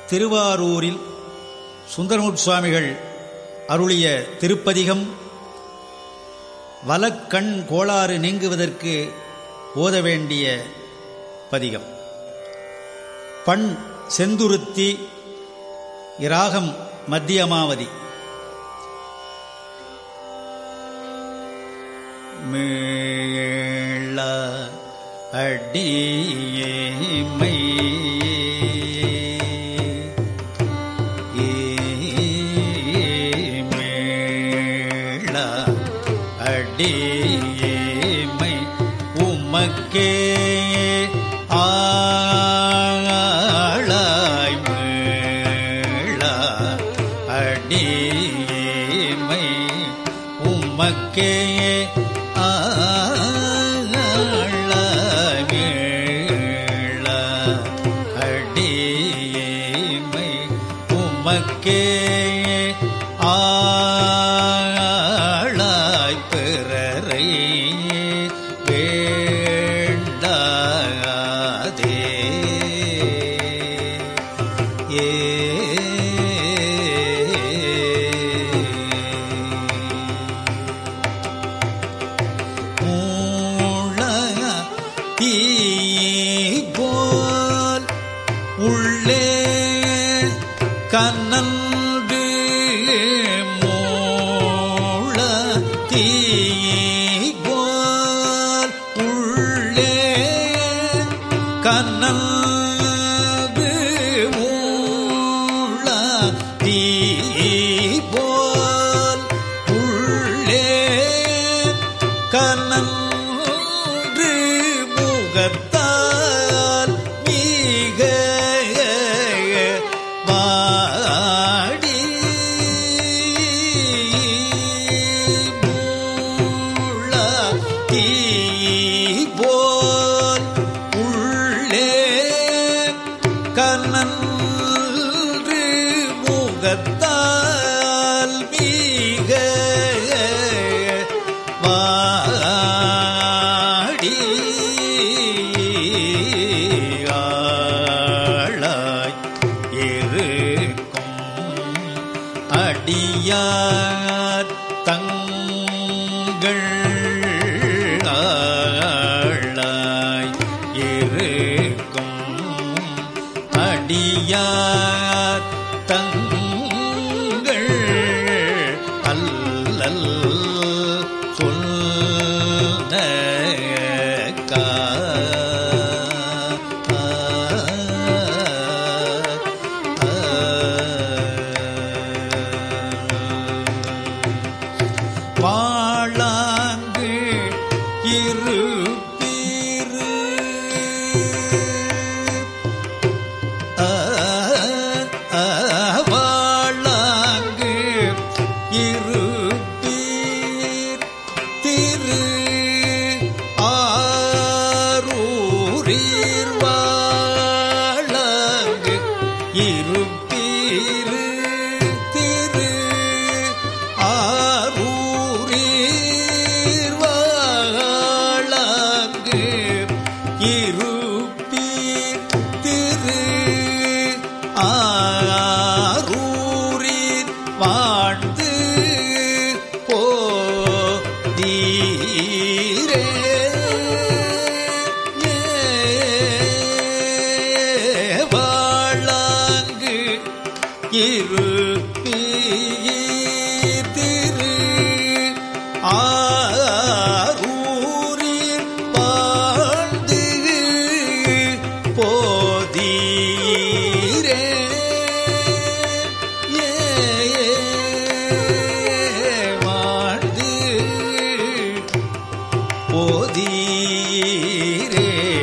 திருவாரூரில் சுந்தரமுட் சுவாமிகள் அருளிய திருப்பதிகம் வலக்கண் கோளாறு நீங்குவதற்கு ஓத வேண்டிய பதிகம் பண் செந்துருத்தி இராகம் மத்தியமாவதி மீள அடியேமை மேள அடியேமை உமக்கே ஆளாய் மீள அடியேமை உமக்கே ஆளாய் மீள அடியேமை உமக்கே ஆளாய் பிறரை வேண்டாதே ஏ மூள தீ போல் உள்ளே கண்ணன்று மூள தீ போல் உள்ளே கண்ணன்று மூள தீ போல் உள்ளே கண்ணன்று முகத்தால் மிக வாடி மூள தீ போல் உள்ளே கண்ணன்று முகத்தால் மிக வாடி ஆளாய் இருக்கும் அடியார் தங்கள் ஆளாய் இருக்கும் அடியார் தங்கள் அல்லல் சொன்ன வாழாங்கு இருப்பீரு வாழாங்கு இருப்பீர் திரு ஆரூரீர் வாழாங்கு இருப்பீரு திரு ஆரூரீர் வாழாங்கு இருப்பீர் திரு ஆரூரீர் வாழ்ந்து போதீரே வாழாங்கு இருப்பீர் திரு ஆரூரில் வாழ்ந்து போதீரே ஏ வாழ்ந்து போதீரே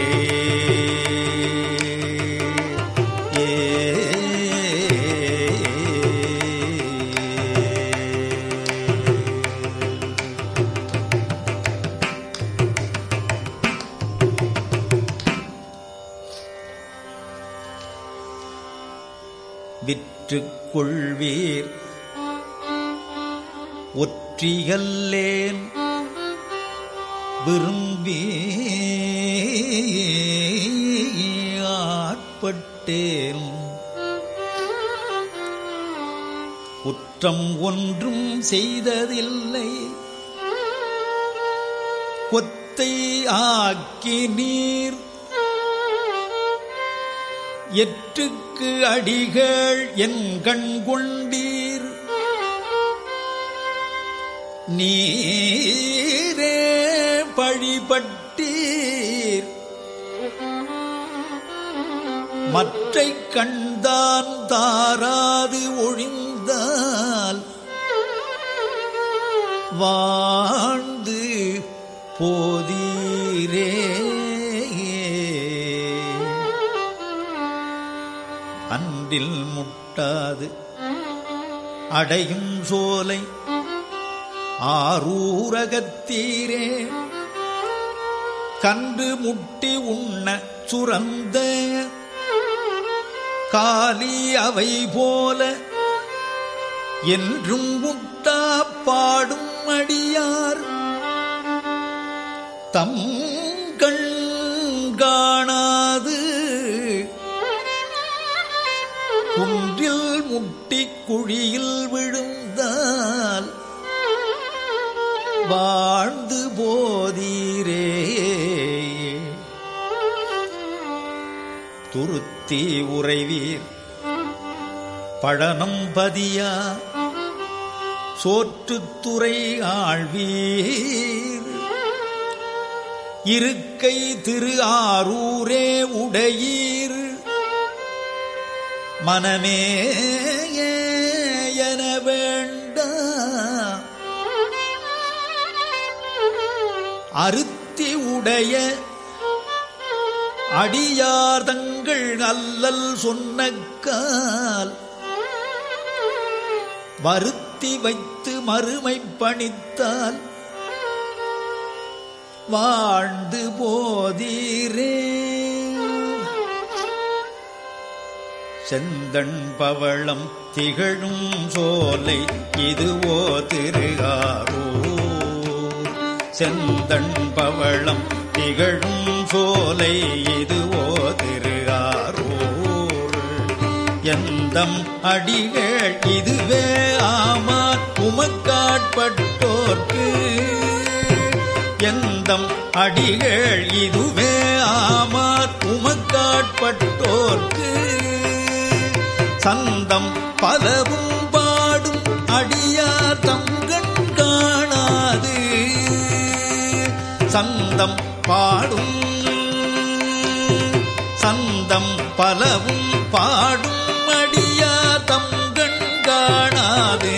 விற்றுக் கொள்வீர் ஒற்றியல்லேன் விரும்பி ஆட்பட்டேன் குற்றம் ஒன்றும் செய்ததில்லை கொத்தை ஆக்கி நீர் எற்றுக்கு அடிகள் என் கண் கொண்டீர் நீரே பழிபட்டீர் மற்றை கண்தான் தாராது ஒழிந்தால் வாழ்ந்து போதீரே அன்றில் முட்டாது அடையும் சோலை ஆரூரகத்தீரே கன்று முட்டி உண்ண சுரந்த காலி அவை போல என்றும் முட்டா பாடும் அடியார் தம் கண் காணாது குன்றில் முட்டி குழியில் விழுந்தால் வாழ்ந்து போதீரே துருத்தி உறைவீர் பழனம் பதியா சோற்றுத்துறை ஆழ்வீர் இருக்கை திரு ஆரூரே உடையீர் மனமே என வேண்டா அருத்தி உடைய அடியார் தங்கள் அல்லல் சொன்னக்கால் வருத்தி வைத்து மறுமை பணித்தால் வாழ்ந்து போதீரே செந்தண் பவளம் திகழும் சோலை இதுவோ திருகாரூர் செந்தண் பவளம் திகழும் சோலை இதுவோ திருகாரூர் எந்தம் அடிகள் இதுவே ஆமா உமக்காட்பட்டோர்க்கு எந்தம் அடிகள் இதுவே ஆமா உமக்காட்பட்டோர்க்கு சந்தம் பலவும் பாடும் அடியார் தங்கண் காணாது சந்தம் பாடும் சந்தம் பலவும் பாடும் அடியார் தங்கண் காணாது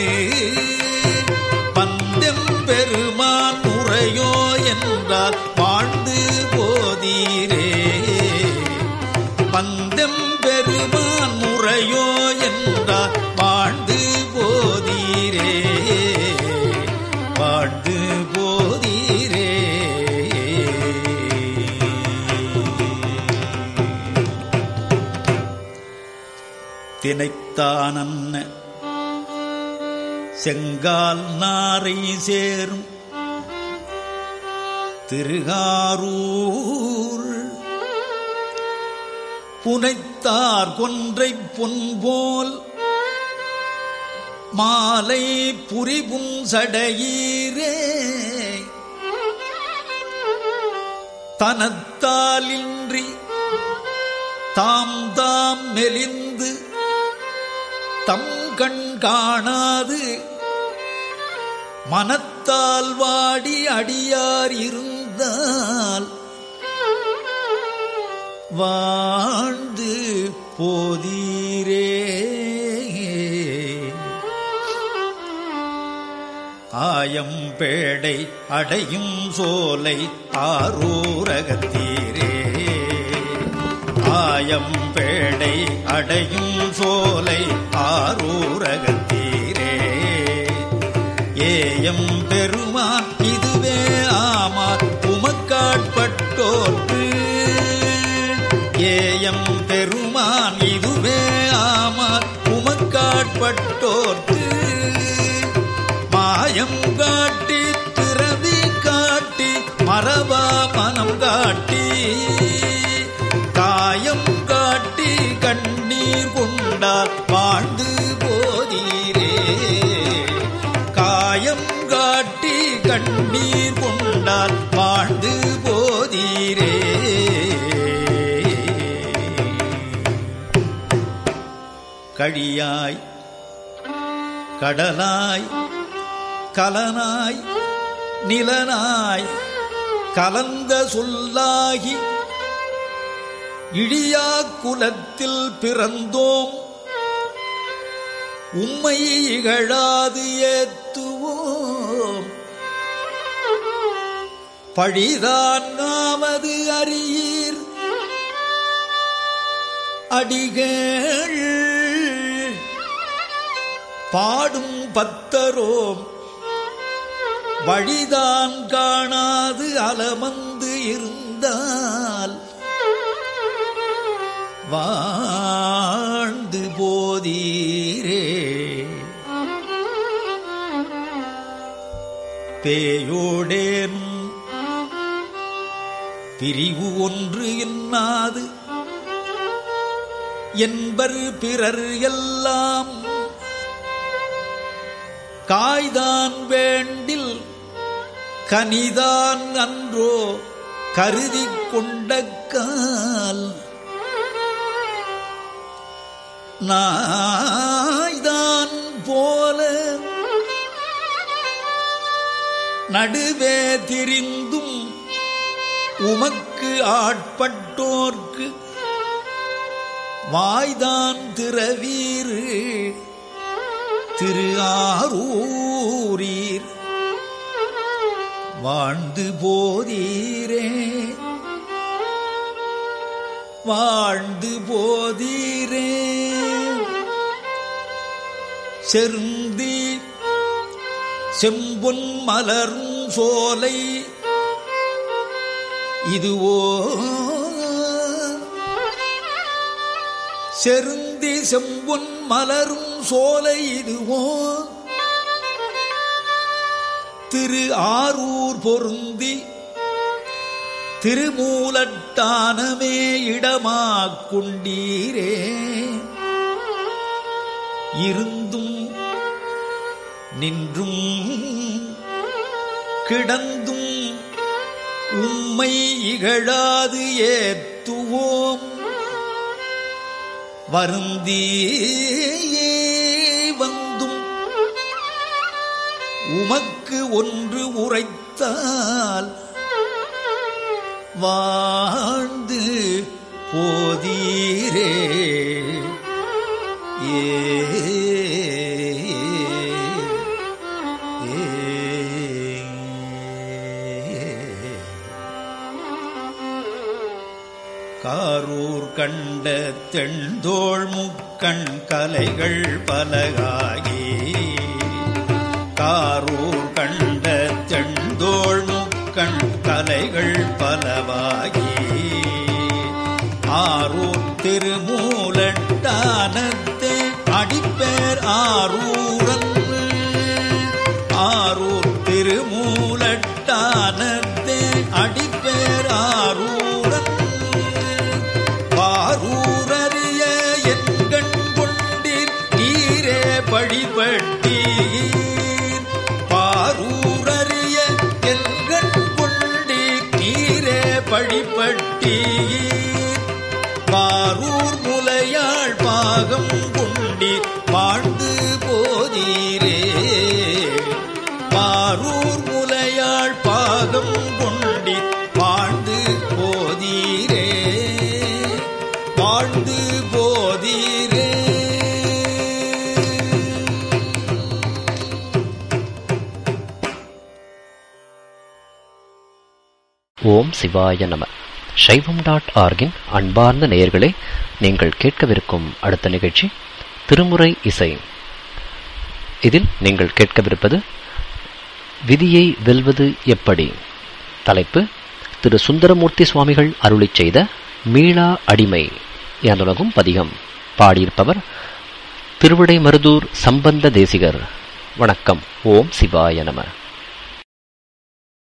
பந்தம் பெருமான் முறையோ என்றால் வாழ்ந்து போதீரே பந்தம் பெருமான் முறையோ என்றால் வாழ்ந்து போதீரே வாழ்ந்து போதீரே தினைத்தானன்ன செங்கால் நாரை சேரும் திருகாரூர் புனைத்தார் கொன்றை பொன்போல் மாலை புரிபும் சடையீரே தனத்தாலின்றி தாம் தாம் மெலிந்து தம் கண் காணாது மனத்தால் வாடி அடியார் இருந்தால் வாழ்ந்து போதீரே ஆயம் பேடை அடையும் சோலை ஆரூரகத்தீரே ஆயம் பேடை அடையும் சோலை ஆரூரகத்தீரே ஏயம் பெருமான் இதுவே ஆமார் உமக்காட்பட்டோர்க்கு ஏயம் பெருமான் இதுவே ஆமார் உமக்காட்பட்டோர்க்கு மாயம் காட்டி பிறவி காட்டி மரபா மனம் காட்டி காயம் காட்டி கண்ணீர் கொண்டால் வாழ்ந்து போதீரே கழியாய் கடலாய் கலனாய் நிலனாய் கலந்த சொல்லாகி இழியா குலத்தில் பிறந்தோம் உம்மை இகழாது ஏத்துவோம் பழிதான் நாமது அறியீர் அடிகள் பாடும் பத்தரோம் வழிதான் காணாது அலமந்து இருந்தால் வாழ்ந்து போதீரே பேயோடேன் பிரிவு ஒன்று என்னாது என்பர் பிறர் எல்லாம் காய்தான் வேண்டில் கனிதான் அன்றோ கருதி கொண்ட கால் நாய்தான் போல நடுவே திரிந்தும் உமக்கு ஆட்பட்டோர்க்கு வாய்தான் திறவீரு திரு ஆரூரீர் வாழ்ந்து போதீரே வாழ்ந்து போதீரே செருந்தி செம்பொன் மலரும் சோலை இதுவோ செருந்தி செம்பொன் மலரும் சோலை இதுவோ திரு ஆரூர் பொருந்தி திருமூலட்டானமே இடமாக் கொண்டீரே இருந்தும் நின்றும் கிடந்தும் உம்மை இகழாது ஏத்துவோம் வருந்தியே வந்தும் உமக்கு ஒன்று உரைத்தால் வாழ்ந்து போதீரே ஏ காரூர் கண்ட தென்தோள் முக்கண் கலைகள் பலகாகி காரூர் கண்ட தென்தோள் முக்கண் கலைகள் பலவாகி ஆரூர் திருமூலட்டானத்தே அடிப்பேர் ஆரூரன் ஆரூர் திருமூலட்டானத்தே அடிப்பேர் ஆரூரன் பாரூரறிய என்கண் கொண்டீர் நீரே பழிபட்டீர் பாரூரறிய என்கண் கொண்டீர் நீரே பழிபட்டீர் பாரூர் முலையாள் பாகம் கொண்டீர் வாழ்ந்து போதீரே பாரூர் முலையாள் பாகம் கொண்டீர் வாழ்ந்து போதீரே வாழ்ந்து போதீரே ஓம் சிவாய நம சைவம் டாட் ஆர்கின் அன்பார்ந்த நேயர்களே நீங்கள் கேட்கவிருக்கும் அடுத்த நிகழ்ச்சி திருமுறை இசை இதில் நீங்கள் கேட்கவிருப்பது விதியை வெல்வது எப்படி தலைப்பு திரு சுந்தரமூர்த்தி சுவாமிகள் அருளிச் செய்த மீளா அடிமை எனதுலகும் பதிகம் பாடியிருப்பவர் திருவிடை மருதூர் சம்பந்த தேசிகர் வணக்கம் ஓம் சிவாய நம